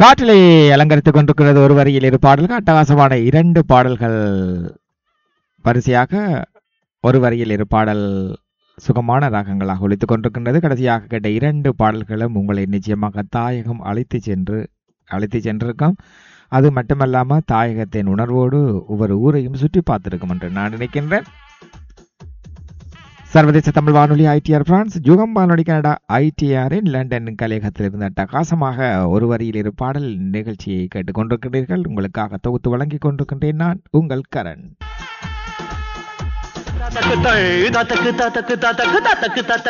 காற்றிலே அலங்கரித்துக் கொண்டிருக்கிறது ஒரு வரியில் இரு பாடல்கள் அட்டகாசமான இரண்டு பாடல்கள் வரிசையாக ஒரு வரியில் இரு பாடல் சுகமான ராகங்களாக ஒலித்துக் கொண்டிருக்கின்றது கடைசியாக கேட்ட இரண்டு பாடல்களும் உங்களை நிச்சயமாக தாயகம் அழைத்து சென்று அழைத்து சென்றிருக்கோம் அது மட்டுமல்லாம தாயகத்தின் உணர்வோடு ஒவ்வொரு ஊரையும் சுற்றி பார்த்திருக்கும் என்று நான் நினைக்கின்றேன் சர்வதேச தமிழ் வானொலி ஐடிஆர் பிரான்ஸ் ஜுகம் வானொலி கனடா ஐடிஆரின் லண்டன் கலையகத்தில் இருந்த அட்டகாசமாக ஒரு வரியில் இரு பாடல் நிகழ்ச்சியை கேட்டுக்கொண்டிருக்கிறீர்கள் உங்களுக்காக தொகுத்து வழங்கிக் கொண்டிருக்கின்றேன் நான் உங்கள் கரண் தக்கு தக்கு தக்கு தக்கு தக்கு தக்கு தக்கு